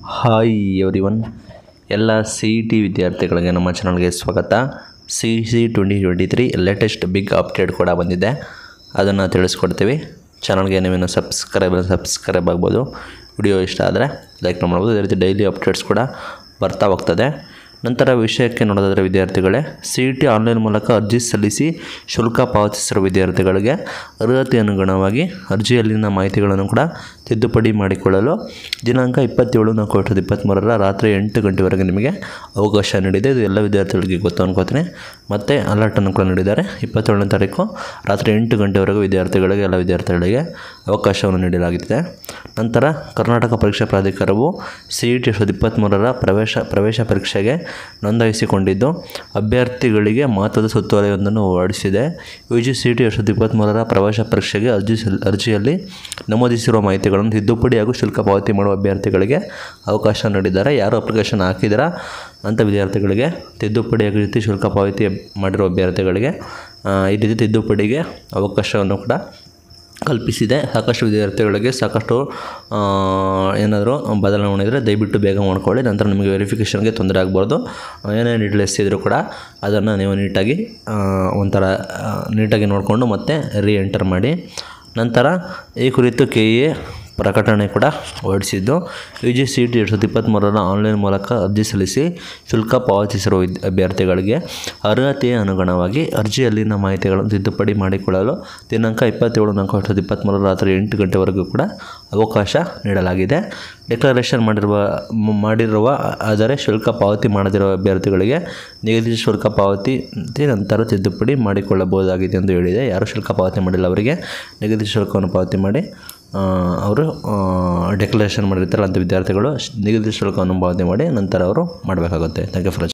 hi everyone ಎಲ್ಲ C E T ವಿದ್ಯಾರ್ಥಿಗಳಿಗೆ ನಮ್ಮ ಚಾನಲ್ಗೆ ಸ್ವಾಗತ C C twenty twenty three latest big update ಕೂಡ ಬಂದಿದೆ ಅದನ್ನು ತಿಳಿಸ್ಕೊಡ್ತೀವಿ ಚಾನಲ್ಗೆ ನೀವೇನು ಸಬ್ಸ್ಕ್ರೈಬ್ ಸಬ್ಸ್ಕ್ರೈಬ್ ಆಗ್ಬೋದು ವಿಡಿಯೋ ಇಷ್ಟ ಆದರೆ ಲೈಕ್ ಮಾಡ್ಬೋದು ಅದೇ ರೀತಿ ಡೈಲಿ ಅಪ್ಡೇಟ್ಸ್ ಕೂಡ ಬರ್ತಾ ಹೋಗ್ತದೆ ನಂತರ ವಿಷಯಕ್ಕೆ ನೋಡೋದಾದರೆ ವಿದ್ಯಾರ್ಥಿಗಳೇ ಸಿ ಇ ಟಿ ಆನ್ಲೈನ್ ಮೂಲಕ ಅರ್ಜಿ ಸಲ್ಲಿಸಿ ಶುಲ್ಕ ಪಾವತಿಸಿರುವ ವಿದ್ಯಾರ್ಥಿಗಳಿಗೆ ಅರ್ಹತೆ ಅನುಗುಣವಾಗಿ ಅರ್ಜಿಯಲ್ಲಿನ ಮಾಹಿತಿಗಳನ್ನು ಕೂಡ ತಿದ್ದುಪಡಿ ಮಾಡಿಕೊಳ್ಳಲು ದಿನಾಂಕ ಇಪ್ಪತ್ತೇಳು ನಾಲ್ಕು ಎರಡು ಸಾವಿರದ ಇಪ್ಪತ್ತ್ಮೂರರ ರಾತ್ರಿ ಎಂಟು ಗಂಟೆವರೆಗೆ ನಿಮಗೆ ಅವಕಾಶ ನೀಡಿದೆ ಇದು ಎಲ್ಲ ವಿದ್ಯಾರ್ಥಿಗಳಿಗೆ ಗೊತ್ತು ಅನ್ಕೋತೀನಿ ಮತ್ತು ಅಲರ್ಟನ್ನು ಕೂಡ ನೀಡಿದ್ದಾರೆ ಇಪ್ಪತ್ತೇಳನೇ ತಾರೀಕು ರಾತ್ರಿ ಎಂಟು ಗಂಟೆವರೆಗೂ ವಿದ್ಯಾರ್ಥಿಗಳಿಗೆ ಎಲ್ಲ ವಿದ್ಯಾರ್ಥಿಗಳಿಗೆ ಅವಕಾಶವನ್ನು ನೀಡಲಾಗಿದೆ ನಂತರ ಕರ್ನಾಟಕ ಪರೀಕ್ಷಾ ಪ್ರಾಧಿಕಾರವು ಸಿ ಇ ಟಿ ಎರಡು ಸಾವಿರದ ಇಪ್ಪತ್ತ್ಮೂರರ ಪ್ರವೇಶ ಪ್ರವೇಶ ಪರೀಕ್ಷೆಗೆ ನೋಂದಾಯಿಸಿಕೊಂಡಿದ್ದು ಅಭ್ಯರ್ಥಿಗಳಿಗೆ ಮಹತ್ವದ ಸುತ್ತೋಲೆಯೊಂದನ್ನು ಹೊರಡಿಸಿದೆ ಯು ಜಿ ಸಿ ಟಿ ಎರಡು ಸಾವಿರದ ಇಪ್ಪತ್ತ್ಮೂರರ ಪ್ರವೇಶ ಪರೀಕ್ಷೆಗೆ ಅರ್ಜಿ ಸಲ್ ಅರ್ಜಿಯಲ್ಲಿ ನಮೂದಿಸಿರುವ ಮಾಹಿತಿಗಳನ್ನು ತಿದ್ದುಪಡಿ ಹಾಗೂ ಶುಲ್ಕ ಪಾವತಿ ಮಾಡುವ ಅಭ್ಯರ್ಥಿಗಳಿಗೆ ಅವಕಾಶ ನೀಡಿದ್ದಾರೆ ಯಾರು ಅಪ್ಲಿಕೇಶನ್ ಹಾಕಿದ್ದೀರಾ ಅಂಥ ವಿದ್ಯಾರ್ಥಿಗಳಿಗೆ ತಿದ್ದುಪಡಿ ಹಾಗೂ ರೀತಿ ಶುಲ್ಕ ಪಾವತಿ ಮಾಡಿರುವ ಅಭ್ಯರ್ಥಿಗಳಿಗೆ ಆ, ಈ ರೀತಿ ತಿದ್ದುಪಡಿಗೆ ಅವಕಾಶವನ್ನು ಕೂಡ ಕಲ್ಪಿಸಿದೆ ಸಾಕಷ್ಟು ವಿದ್ಯಾರ್ಥಿಗಳಿಗೆ ಸಾಕಷ್ಟು ಆ, ಏನಾದರೂ ಬದಲಾವಣೆ ಇದ್ದರೆ ದಯವಿಟ್ಟು ಬೇಗ ಮಾಡ್ಕೊಳ್ಳಿ ನಂತರ ನಿಮಗೆ ವೆರಿಫಿಕೇಷನ್ಗೆ ತೊಂದರೆ ಆಗ್ಬಾರ್ದು ಏನೇ ಡೀಟೇಲ್ಸ್ ಇದ್ದರೂ ಕೂಡ ಅದನ್ನು ನೀವು ನೀಟಾಗಿ ಆ, ಒಂಥರ ಆ, ನೀಟಾಗಿ ನೋಡಿಕೊಂಡು ಮತ್ತೆ ರೀ ಎಂಟರ್ ಮಾಡಿ ನಂತರ ಈ ಕುರಿತು ಕೆ ಎ ಪ್ರಕಟಣೆ ಕೂಡ ಹೊರಡಿಸಿದ್ದು ಯು ಜಿ ಸಿ ಟಿ ಎರಡು ಸಾವಿರದ ಇಪ್ಪತ್ತ್ಮೂರರ ಆನ್ಲೈನ್ ಮೂಲಕ ಅರ್ಜಿ ಸಲ್ಲಿಸಿ ಶುಲ್ಕ ಪಾವತಿಸಿರುವ ವಿದ್ ಅಭ್ಯರ್ಥಿಗಳಿಗೆ ಅರ್ಹತೆಯ ಅನುಗುಣವಾಗಿ ಅರ್ಜಿಯಲ್ಲಿನ ಮಾಹಿತಿಗಳನ್ನು ತಿದ್ದುಪಡಿ ಮಾಡಿಕೊಳ್ಳಲು ದಿನಾಂಕ ಇಪ್ಪತ್ತೇಳು ನಾಲ್ಕು ಎರಡು ಸಾವಿರದ ಇಪ್ಪತ್ತ್ಮೂರರ ರಾತ್ರಿ ಎಂಟು ಗಂಟೆವರೆಗೂ ಕೂಡ ಅವಕಾಶ ನೀಡಲಾಗಿದೆ ಡಿಕ್ಲರೇಷನ್ ಮಾಡಿರುವ ಮ- ಮಾಡಿರುವ ಆದರೆ ಶುಲ್ಕ ಪಾವತಿ ಮಾಡದಿರುವ ಅಭ್ಯರ್ಥಿಗಳಿಗೆ ನಿಗದಿತ ಶುಲ್ಕ ಪಾವತಿ ನಂತರ ತಿದ್ದುಪಡಿ ಮಾಡಿಕೊಳ್ಳಬಹುದಾಗಿದೆ ಎಂದು ಹೇಳಿದೆ ಯಾರು ಶುಲ್ಕ ಪಾವತಿ ಮಾಡಿಲ್ಲ ಅವರಿಗೆ ನಿಗದಿತ ಶುಲ್ಕವನ್ನು ಪಾವತಿ ಮಾಡಿ ಆ, ಅವರು ಡೆಕ್ಲರೇಷನ್ ಮಾಡಿರ್ತಾರೆ ಅಂಥ ವಿದ್ಯಾರ್ಥಿಗಳು ನಿಗದಿತ ಶುಲ್ಕವನ್ನು ಪಾವತಿ ಮಾಡಿ ನಂತರ ಅವರು ಮಾಡಬೇಕಾಗುತ್ತೆ ಥ್ಯಾಂಕ್ ಯು ಫಾರ್